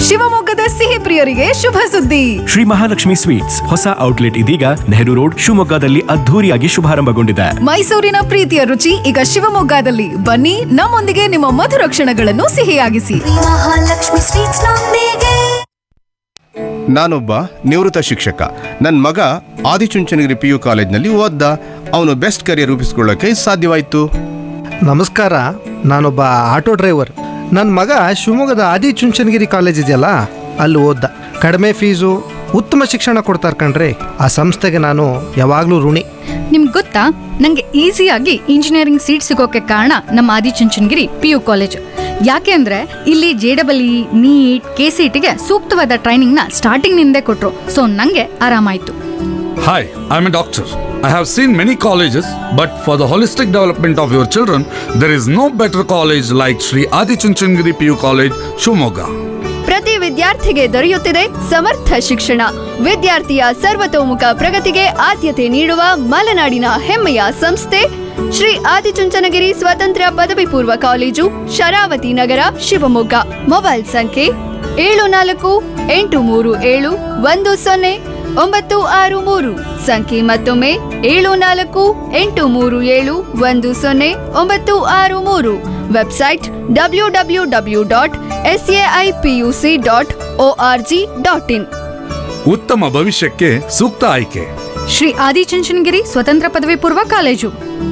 ಶಿವಮೊಗ್ಗದ ಸಿಹಿ ಪ್ರಿಯರಿಗೆ ಶುಭ ಸುದ್ದಿ ಶ್ರೀ ಮಹಾಲಕ್ಷ್ಮಿ ಸ್ವೀಟ್ಸ್ ಹೊಸ ಔಟ್ಲೆಟ್ ಇದೀಗ ನೆಹರು ರೋಡ್ ಶಿವಮೊಗ್ಗದಲ್ಲಿ ಅದ್ಧೂರಿಯಾಗಿ ಶುಭಾರಂಭಗೊಂಡಿದೆ ಮೈಸೂರಿನ ಪ್ರೀತಿಯ ರುಚಿ ಈಗ ಶಿವಮೊಗ್ಗದಲ್ಲಿ ಬನ್ನಿ ನಮ್ಮೊಂದಿಗೆ ನಿಮ್ಮ ಮಧುರ ಕ್ಷಣಗಳನ್ನು ಸಿಹಿಯಾಗಿಸಿ ಮಹಾಲಕ್ಷ್ಮಿ ಸ್ವೀಟ್ಸ್ ನೊಂದಿಗೆ ನಾನೊಬ್ಬ ನಿವೃತ್ತ ಶಿಕ್ಷಕ ನನ್ನ ಮಗ ಆದಿಚುಂಚನಗಿರಿ ಪಿ ಯು ಕಾಲೇಜ್ನಲ್ಲಿ ಓದ್ದ ಅವನು ಬೆಸ್ಟ್ ಕರಿಯರ್ ರೂಪಿಸ್ಕೊಳ್ಳೋಕೆ ಸಾಧ್ಯವಾಯಿತು ನಮಸ್ಕಾರ ನಾನೊಬ್ಬ ಆಟೋ ಡ್ರೈವರ್ ನನ್ನ ಮಗ ಶಿವಮೊಗ್ಗದ ಆದಿಚುಂಚನಗಿರಿ ಕಾಲೇಜ್ ಇದೆಯಲ್ಲ ಅಲ್ಲಿ ಓದ್ದ ಕಡಿಮೆ ಫೀಸು ಉತ್ತಮ ಶಿಕ್ಷಣ ಕೊಡ್ತಾರೆ ಕಣ್ರಿ ಆ ಸಂಸ್ಥೆಗೆ ನಾನು ಯಾವಾಗಲೂ ಋಣಿ ನಿಮ್ಗೆ ಗೊತ್ತಾ ನಂಗೆ ಈಸಿಯಾಗಿ ಇಂಜಿನಿಯರಿಂಗ್ ಸೀಟ್ ಸಿಗೋಕೆ ಕಾರಣ ನಮ್ಮ ಆದಿಚುಂಚನಗಿರಿ ಪಿ ಯು ಕಾಲೇಜ್ ಯಾಕೆ ಅಂದ್ರೆ ಇಲ್ಲಿ J double E NEET K C ಟಿಗೆ ಸೂಕ್ತವಾದ ಟ್ರೈನಿಂಗ್ನ ಸ್ಟಾರ್ಟಿಂಗ್ ನಿಂದೇ ಕೊಟ್ರು ಸೊ ನಂಗೆ ಆರಾಮಾಯ್ತು Hi, I'm a doctor. I have seen many colleges, but for the holistic development of your children, there is no better college like Sri Adi Chunchandgiri PU College, Shumoga. ಪ್ರತಿ ವಿದ್ಯಾರ್ಥಿಗೆ ದೊರೆಯುತ್ತಿದೆ ಸಮರ್ಥ ಶಿಕ್ಷಣ ವಿದ್ಯಾರ್ಥಿಯ ಸರ್ವತೋಮುಖ ಪ್ರಗತಿಗೆ ಆದ್ಯತೆ ನೀಡುವ ಮಲೆನಾಡಿನ ಹೆಮ್ಮೆಯ ಸಂಸ್ಥೆ ಶ್ರೀ ಆದಿಚುಂಚನಗಿರಿ ಸ್ವತಂತ್ರ ಪದವಿ ಪೂರ್ವ ಕಾಲೇಜು ಶರಾವತಿ ನಗರ ಶಿವಮೊಗ್ಗ ಮೊಬೈಲ್ ಸಂಖ್ಯೆ ಏಳು ನಾಲ್ಕು ಎಂಟು ಮೂರು ಏಳು ಒಂದು ಸೊನ್ನೆ ಒಂಬತ್ತು ಆರು ಮೂರು ಸಂಖ್ಯೆ ಮತ್ತೊಮ್ಮೆ ಏಳು ನಾಲ್ಕು ಎಂಟು ಮೂರು ಏಳು ಒಂದು ಸೊನ್ನೆ ಒಂಬತ್ತು ಆರು ಮೂರು website W W W dot S A I P U C dot O R G dot in ಉತ್ತಮ ಭವಿಷ್ಯಕ್ಕೆ ಸೂಕ್ತ ಆಯ್ಕೆ ಶ್ರೀ ಆದಿಚುಂಚನಗಿರಿ ಸ್ವತಂತ್ರ ಪದವಿ ಪೂರ್ವ ಕಾಲೇಜು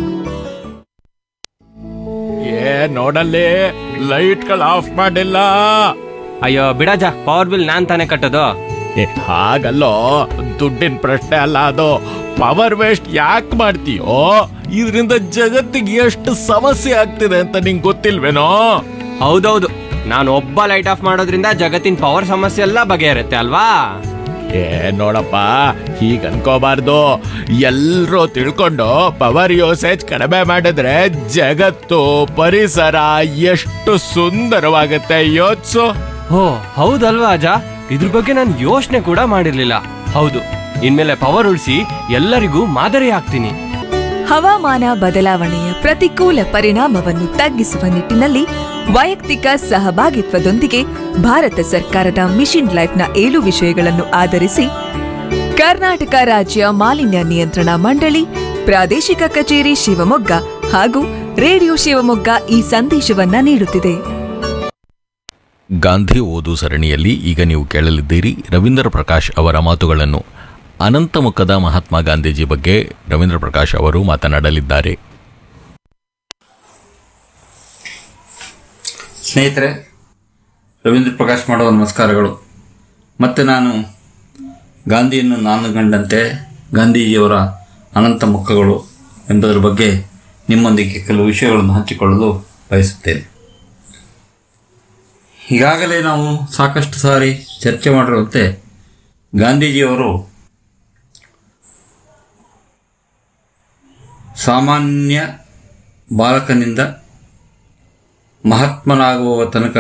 ಏ ನೋಡಲ್ಲಿ ಲೈಟ್ಗಳು ಆಫ್ ಮಾಡಿಲ್ಲ ಅಯ್ಯೋ ಬಿಡಜ ಪವರ್ ಬಿಲ್ ನಾನ್ ತಾನೇ ಕಟ್ಟೋದು ಏ ಹಾಗಲ್ಲೋ ದುಡ್ಡಿನ ಪ್ರಶ್ನೆ ಅಲ್ಲ ಅದು ಪವರ್ ವೇಸ್ಟ್ ಯಾಕೆ ಮಾಡ್ತೀಯೋ ಇದರಿಂದ ಜಗತ್ತಿಗೆ ಎಷ್ಟು ಸಮಸ್ಯೆ ಆಗ್ತಿದೆ ಅಂತ ನಿಂಗೆ ಗೊತ್ತಿಲ್ವೇನೋ ಹೌದೌದು ನಾನು ಒಬ್ಬ ಲೈಟ್ ಆಫ್ ಮಾಡೋದ್ರಿಂದ ಜಗತ್ತಿನ ಪವರ್ ಸಮಸ್ಯೆ ಎಲ್ಲ ಬಗೆಹರುತ್ತೆ ಅಲ್ವಾ ಏ ನೋಡಪ್ಪ ಹೀಗ ಅನ್ಕೋಬಾರ್ದು ಎಲ್ರೂ ತಿಳ್ಕೊಂಡು ಪವರ್ ಯೂಸೇಜ್ ಕಡಿಮೆ ಮಾಡಿದ್ರೆ ಜಗತ್ತು ಪರಿಸರ ಎಷ್ಟು ಸುಂದರವಾಗುತ್ತೆ ಯೋಚ್ಸು ಓ ಹೌದಲ್ವಾ ಅಜ ಇದ್ರ ಬಗ್ಗೆ ನಾನು ಯೋಚನೆ ಕೂಡ ಮಾಡಿರ್ಲಿಲ್ಲ ಹೌದು ಇನ್ಮೇಲೆ ಪವರ್ ಉಳಿಸಿ ಎಲ್ಲರಿಗೂ ಮಾದರಿ ಆಗ್ತೀನಿ ಹವಾಮಾನ ಬದಲಾವಣೆಯ ಪ್ರತಿಕೂಲ ಪರಿಣಾಮವನ್ನು ತಗ್ಗಿಸುವ ನಿಟ್ಟಿನಲ್ಲಿ ವೈಯಕ್ತಿಕ ಸಹಭಾಗಿತ್ವದೊಂದಿಗೆ ಭಾರತ ಸರ್ಕಾರದ ಮಿಷನ್ ಲೈಫ್ನ ಏಳು ವಿಷಯಗಳನ್ನು ಆಧರಿಸಿ ಕರ್ನಾಟಕ ರಾಜ್ಯ ಮಾಲಿನ್ಯ ನಿಯಂತ್ರಣ ಮಂಡಳಿ ಪ್ರಾದೇಶಿಕ ಕಚೇರಿ ಶಿವಮೊಗ್ಗ ಹಾಗೂ ರೇಡಿಯೋ ಶಿವಮೊಗ್ಗ ಈ ಸಂದೇಶವನ್ನ ನೀಡುತ್ತಿದೆ ಗಾಂಧಿ ಓದು ಸರಣಿಯಲ್ಲಿ ಈಗ ನೀವು ಕೇಳಲಿದ್ದೀರಿ ರವೀಂದ್ರ ಪ್ರಕಾಶ್ ಅವರ ಮಾತುಗಳನ್ನು ಅನಂತಮುಖದ ಮಹಾತ್ಮ ಗಾಂಧೀಜಿ ಬಗ್ಗೆ ರವೀಂದ್ರ ಪ್ರಕಾಶ್ ಅವರು ಮಾತನಾಡಲಿದ್ದಾರೆ ಸ್ನೇಹಿತರೆ ರವೀಂದ್ರ ಪ್ರಕಾಶ್ ಮಾಡುವ ನಮಸ್ಕಾರಗಳು ಮತ್ತೆ ನಾನು ಗಾಂಧಿಯನ್ನು ನಾನು ಕಂಡಂತೆ ಗಾಂಧೀಜಿಯವರ ಅನಂತ ಮುಖಗಳು ಎಂಬುದರ ಬಗ್ಗೆ ನಿಮ್ಮೊಂದಿಗೆ ಕೆಲವು ವಿಷಯಗಳನ್ನು ಹಂಚಿಕೊಳ್ಳಲು ಬಯಸುತ್ತೇನೆ ಈಗಾಗಲೇ ನಾವು ಸಾಕಷ್ಟು ಸಾರಿ ಚರ್ಚೆ ಮಾಡಿರುವಂತೆ ಗಾಂಧೀಜಿಯವರು ಸಾಮಾನ್ಯ ಬಾಲಕನಿಂದ ಮಹಾತ್ಮನಾಗುವ ತನಕ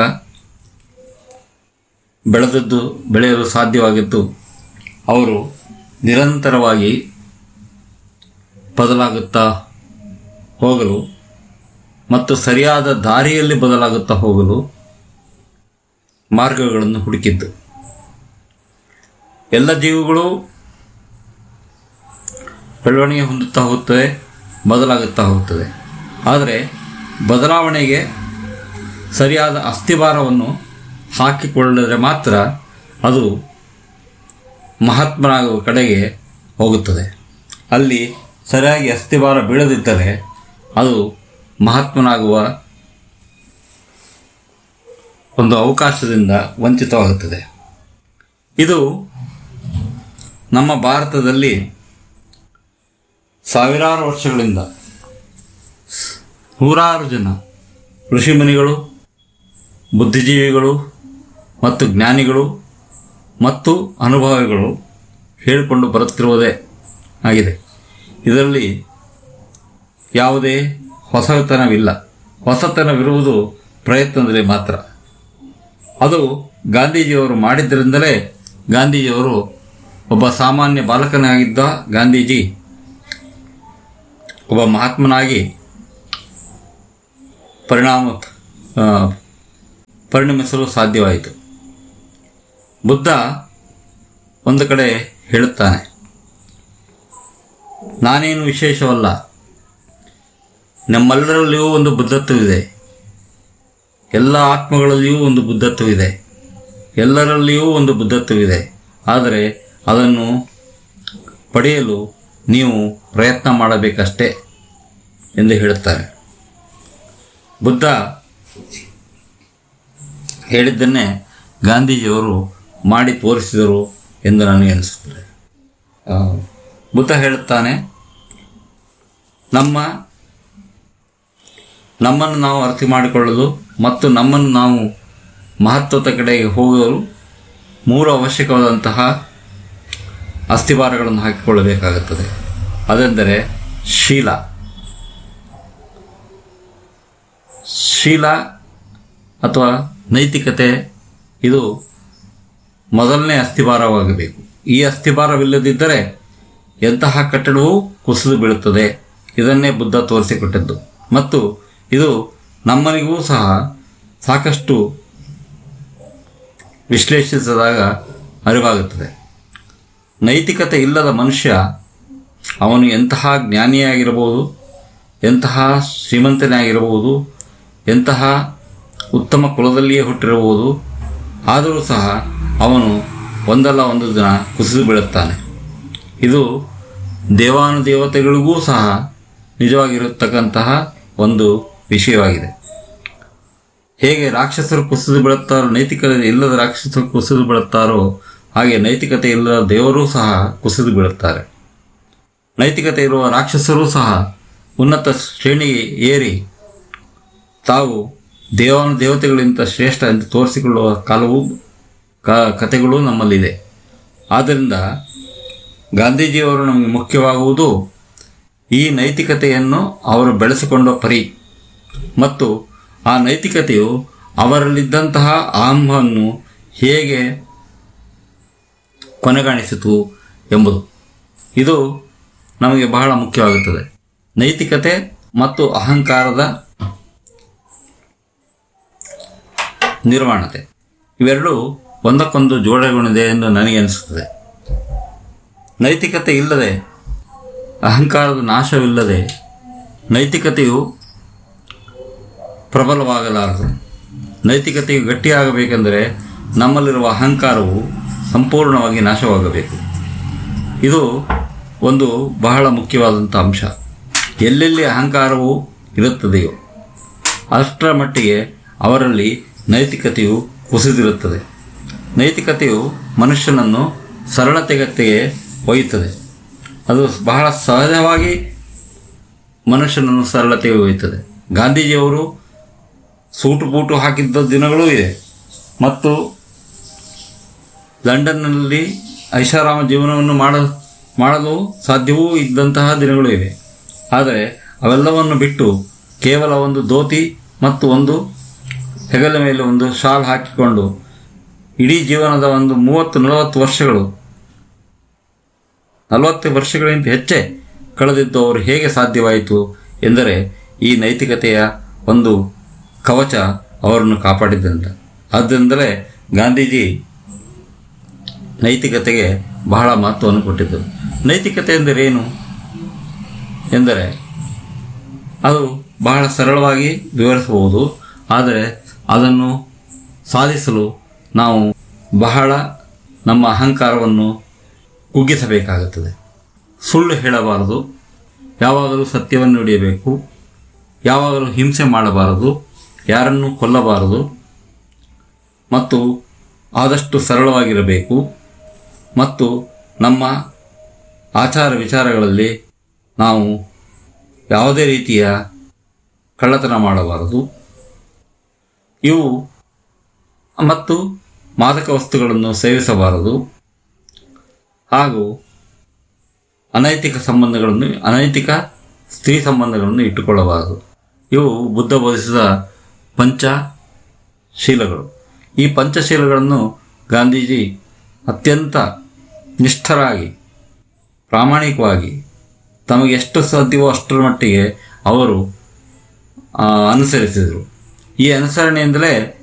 ಬೆಳೆದದ್ದು ಬೆಳೆಯಲು ಸಾಧ್ಯವಾಗಿದ್ದು ಅವರು ನಿರಂತರವಾಗಿ ಬದಲಾಗುತ್ತಾ ಹೋಗಲು ಮತ್ತು ಸರಿಯಾದ ದಾರಿಯಲ್ಲಿ ಬದಲಾಗುತ್ತಾ ಹೋಗಲು ಮಾರ್ಗಗಳನ್ನು ಹುಡುಕಿದ್ದು ಎಲ್ಲ ಜೀವಿಗಳು ಬೆಳವಣಿಗೆ ಹೊಂದುತ್ತಾ ಹೋಗುತ್ತದೆ ಬದಲಾಗುತ್ತಾ ಹೋಗುತ್ತದೆ ಆದರೆ ಬದಲಾವಣೆಗೆ ಸರಿಯಾದ ಅಸ್ಥಿಭಾರವನ್ನು ಹಾಕಿಕೊಳ್ಳಿದರೆ ಮಾತ್ರ ಅದು ಮಹಾತ್ಮನಾಗುವ ಕಡೆಗೆ ಹೋಗುತ್ತದೆ ಅಲ್ಲಿ ಸರಿಯಾಗಿ ಅಸ್ಥಿಭಾರ ಬೀಳದಿದ್ದರೆ ಅದು ಮಹಾತ್ಮನಾಗುವ ಒಂದು ಅವಕಾಶದಿಂದ ವಂಚಿತವಾಗುತ್ತದೆ ಇದು ನಮ್ಮ ಭಾರತದಲ್ಲಿ ಸಾವಿರಾರು ವರ್ಷಗಳಿಂದ ನೂರಾರು ಜನ ಋಷಿಮುನಿಗಳು ಬುದ್ಧಿಜೀವಿಗಳು ಮತ್ತು ಜ್ಞಾನಿಗಳು ಮತ್ತು ಅನುಭವಿಗಳು ಹೇಳಿಕೊಂಡು ಬರುತ್ತಿರುವುದೇ ಆಗಿದೆ ಇದರಲ್ಲಿ ಯಾವುದೇ ಹೊಸತನವಿಲ್ಲ ಹೊಸತನವಿರುವುದು ಪ್ರಯತ್ನದಲ್ಲಿ ಮಾತ್ರ ಅದು ಗಾಂಧೀಜಿಯವರು ಮಾಡಿದ್ದರಿಂದಲೇ ಗಾಂಧೀಜಿಯವರು ಒಬ್ಬ ಸಾಮಾನ್ಯ ಬಾಲಕನಾಗಿದ್ದ ಗಾಂಧೀಜಿ ಒಬ್ಬ ಮಹಾತ್ಮನಾಗಿ ಪರಿಣಾಮ ಆ, ಪರಿಣಮಿಸಲು ಸಾಧ್ಯವಾಯಿತು ಬುದ್ಧ ಒಂದು ಕಡೆ ಹೇಳುತ್ತಾನೆ ನಾನೇನು ವಿಶೇಷವಲ್ಲ ನಮ್ಮೆಲ್ಲರಲ್ಲಿಯೂ ಒಂದು ಬುದ್ಧತ್ವವಿದೆ ಎಲ್ಲ ಆತ್ಮಗಳಲ್ಲಿಯೂ ಒಂದು ಬುದ್ಧತ್ವವಿದೆ ಎಲ್ಲರಲ್ಲಿಯೂ ಒಂದು ಬುದ್ಧತ್ವವಿದೆ ಆದರೆ ಅದನ್ನು ಪಡೆಯಲು ನೀವು ಪ್ರಯತ್ನ ಮಾಡಬೇಕಷ್ಟೇ ಎಂದು ಹೇಳುತ್ತಾರೆ ಬುದ್ಧ ಹೇಳಿದ್ದನ್ನೇ ಗಾಂಧೀಜಿಯವರು ಮಾಡಿ ತೋರಿಸಿದರು ಎಂದು ನನಗೆ ಅನಿಸುತ್ತದೆ ಆ, ಬುದ್ಧ ಹೇಳುತ್ತಾನೆ ನಮ್ಮ ನಮ್ಮನ್ನು ನಾವು ಅರ್ಥ ಮಾಡಿಕೊಳ್ಳಲು ಮತ್ತು ನಮ್ಮನ್ನು ನಾವು ಮಹತ್ವದ ಕಡೆಗೆ ಹೋಗಲು ಮೂರು ಅವಶ್ಯಕವಾದಂತಹ ಅಸ್ಥಿವಾರಗಳನ್ನು ಹಾಕಿಕೊಳ್ಳಬೇಕಾಗುತ್ತದೆ ಅದೆಂದರೆ ಶೀಲ ಶೀಲ ಅಥವಾ ನೈತಿಕತೆ ಇದು ಮೊದಲನೇ ಅಸ್ಥಿಭಾರವಾಗಬೇಕು ಈ ಅಸ್ಥಿಭಾರವಿಲ್ಲದಿದ್ದರೆ ಎಂತಹ ಕಟ್ಟಡವೂ ಕುಸಿದು ಬೀಳುತ್ತದೆ ಇದನ್ನೇ ಬುದ್ಧ ತೋರಿಸಿಕೊಟ್ಟದ್ದು ಮತ್ತು ಇದು ನಮ್ಮನಿಗೂ ಸಹ ಸಾಕಷ್ಟು ವಿಶ್ಲೇಷಿಸಿದಾಗ ಅರಿವಾಗುತ್ತದೆ ನೈತಿಕತೆ ಇಲ್ಲದ ಮನುಷ್ಯ ಅವನು ಎಂತಹ ಜ್ಞಾನಿಯಾಗಿರಬಹುದು ಎಂತಹ ಶ್ರೀಮಂತನೇ ಆಗಿರಬಹುದು ಎಂತಹ ಉತ್ತಮ ಕುಲದಲ್ಲಿಯೇ ಹುಟ್ಟಿರಬಹುದು ಆದರೂ ಸಹ ಅವನು ಒಂದಲ್ಲ ಒಂದು ದಿನ ಕುಸಿದು ಬೀಳುತ್ತಾನೆ ಇದು ದೇವಾನುದೇವತೆಗಳಿಗೂ ಸಹ ನಿಜವಾಗಿರತಕ್ಕಂತಹ ಒಂದು ವಿಷಯವಾಗಿದೆ ಹೇಗೆ ರಾಕ್ಷಸರು ಕುಸಿದು ಬೀಳುತ್ತಾರೋ ನೈತಿಕತೆ ಇಲ್ಲದ ರಾಕ್ಷಸರು ಕುಸಿದು ಬೀಳುತ್ತಾರೋ ಹಾಗೆ ನೈತಿಕತೆ ಇಲ್ಲದ ದೇವರೂ ಸಹ ಕುಸಿದು ಬೀಳುತ್ತಾರೆ ನೈತಿಕತೆ ಇರುವ ರಾಕ್ಷಸರೂ ಸಹ ಉನ್ನತ ಶ್ರೇಣಿಗೆ ಏರಿ ತಾವು ದೇವಾನು ದೇವತೆಗಳಿಂದ ಶ್ರೇಷ್ಠ ಎಂದು ತೋರಿಸಿಕೊಳ್ಳುವ ಕಾಲವು ಕ ಕಥೆಗಳು ನಮ್ಮಲ್ಲಿದೆ ಆದ್ದರಿಂದ ಗಾಂಧೀಜಿಯವರು ನಮಗೆ ಮುಖ್ಯವಾಗುವುದು ಈ ನೈತಿಕತೆಯನ್ನು ಅವರು ಬೆಳೆಸಿಕೊಂಡ ಪರಿ ಮತ್ತು ಆ ನೈತಿಕತೆಯು ಅವರಲ್ಲಿದ್ದಂತಹ ಅಹಂವನ್ನು ಹೇಗೆ ಕೊನೆಗಾಣಿಸಿತು ಎಂಬುದು ಇದು ನಮಗೆ ಬಹಳ ಮುಖ್ಯವಾಗುತ್ತದೆ ನೈತಿಕತೆ ಮತ್ತು ಅಹಂಕಾರದ ನಿರ್ವಹಣತೆ ಇವೆರಡೂ ಒಂದಕ್ಕೊಂದು ಜೋಡಣೆಗೊಂಡಿದೆ ಎಂದು ನನಗೆ ಅನಿಸುತ್ತದೆ ನೈತಿಕತೆ ಇಲ್ಲದೆ ಅಹಂಕಾರದ ನಾಶವಿಲ್ಲದೆ ನೈತಿಕತೆಯು ಪ್ರಬಲವಾಗಲಾರದು ನೈತಿಕತೆಯು ಗಟ್ಟಿಯಾಗಬೇಕೆಂದರೆ ನಮ್ಮಲ್ಲಿರುವ ಅಹಂಕಾರವು ಸಂಪೂರ್ಣವಾಗಿ ನಾಶವಾಗಬೇಕು ಇದು ಒಂದು ಬಹಳ ಮುಖ್ಯವಾದಂಥ ಅಂಶ ಎಲ್ಲೆಲ್ಲಿ ಅಹಂಕಾರವು ಇರುತ್ತದೆಯೋ ಅಷ್ಟರ ಮಟ್ಟಿಗೆ ಅವರಲ್ಲಿ ನೈತಿಕತೆಯು ಕುಸಿದಿರುತ್ತದೆ ನೈತಿಕತೆಯು ಮನುಷ್ಯನನ್ನು ಸರಳತೆಗತೆಗೆ ಒಯ್ಯುತ್ತದೆ ಅದು ಬಹಳ ಸಹಜವಾಗಿ ಮನುಷ್ಯನನ್ನು ಸರಳತೆಗೆ ಒಯ್ಯುತ್ತದೆ ಗಾಂಧೀಜಿಯವರು ಸೂಟು ಬೂಟು ಹಾಕಿದ್ದ ದಿನಗಳೂ ಇದೆ ಮತ್ತು ಲಂಡನ್ನಲ್ಲಿ ಐಷಾರಾಮ ಜೀವನವನ್ನು ಮಾಡ ಮಾಡಲು ಸಾಧ್ಯವೂ ಇದ್ದಂತಹ ದಿನಗಳು ಇವೆ ಆದರೆ ಅವೆಲ್ಲವನ್ನು ಬಿಟ್ಟು ಕೇವಲ ಒಂದು ಧೋತಿ ಮತ್ತು ಒಂದು ಹೆಗಲ ಮೇಲೆ ಒಂದು ಶಾಲ್ ಹಾಕಿಕೊಂಡು ಇಡೀ ಜೀವನದ ಒಂದು ಮೂವತ್ತು ನಲವತ್ತು ವರ್ಷಗಳು ನಲವತ್ತು ವರ್ಷಗಳಿಗಿಂತ ಹೆಚ್ಚೇ ಕಳೆದಿದ್ದು ಅವರು ಹೇಗೆ ಸಾಧ್ಯವಾಯಿತು ಎಂದರೆ ಈ ನೈತಿಕತೆಯ ಒಂದು ಕವಚ ಅವರನ್ನು ಕಾಪಾಡಿದ್ದರಿಂದ ಆದ್ದರಿಂದಲೇ ಗಾಂಧೀಜಿ ನೈತಿಕತೆಗೆ ಬಹಳ ಮಹತ್ವವನ್ನು ಕೊಟ್ಟಿದ್ದರು ನೈತಿಕತೆ ಎಂದರೇನು ಎಂದರೆ ಅದು ಬಹಳ ಸರಳವಾಗಿ ವಿವರಿಸಬಹುದು ಆದರೆ ಅದನ್ನು ಸಾಧಿಸಲು ನಾವು ಬಹಳ ನಮ್ಮ ಅಹಂಕಾರವನ್ನು ಕುಗ್ಗಿಸಬೇಕಾಗುತ್ತದೆ ಸುಳ್ಳು ಹೇಳಬಾರದು ಯಾವಾಗಲೂ ಸತ್ಯವನ್ನು ನುಡಿಯಬೇಕು ಯಾವಾಗಲೂ ಹಿಂಸೆ ಮಾಡಬಾರದು ಯಾರನ್ನು ಕೊಲ್ಲಬಾರದು ಮತ್ತು ಆದಷ್ಟು ಸರಳವಾಗಿರಬೇಕು ಮತ್ತು ನಮ್ಮ ಆಚಾರ ವಿಚಾರಗಳಲ್ಲಿ ನಾವು ಯಾವುದೇ ರೀತಿಯ ಕಳ್ಳತನ ಮಾಡಬಾರದು ಇವು ಮತ್ತು ಮಾದಕ ವಸ್ತುಗಳನ್ನು ಸೇವಿಸಬಾರದು ಹಾಗೂ ಅನೈತಿಕ ಸಂಬಂಧಗಳನ್ನು ಅನೈತಿಕ ಸ್ತ್ರೀ ಸಂಬಂಧಗಳನ್ನು ಇಟ್ಟುಕೊಳ್ಳಬಾರದು ಇವು ಬುದ್ಧ ಬೋಧಿಸಿದ ಪಂಚಶೀಲಗಳು ಈ ಪಂಚಶೀಲಗಳನ್ನು ಗಾಂಧೀಜಿ ಅತ್ಯಂತ ನಿಷ್ಠರಾಗಿ ಪ್ರಾಮಾಣಿಕವಾಗಿ ತಮಗೆ ಎಷ್ಟು ಸಾಧ್ಯವೋ ಅಷ್ಟರ ಮಟ್ಟಿಗೆ ಅವರು ಆ, ಅನುಸರಿಸಿದರು ಈ ಅನುಸರಣೆಯಿಂದಲೇ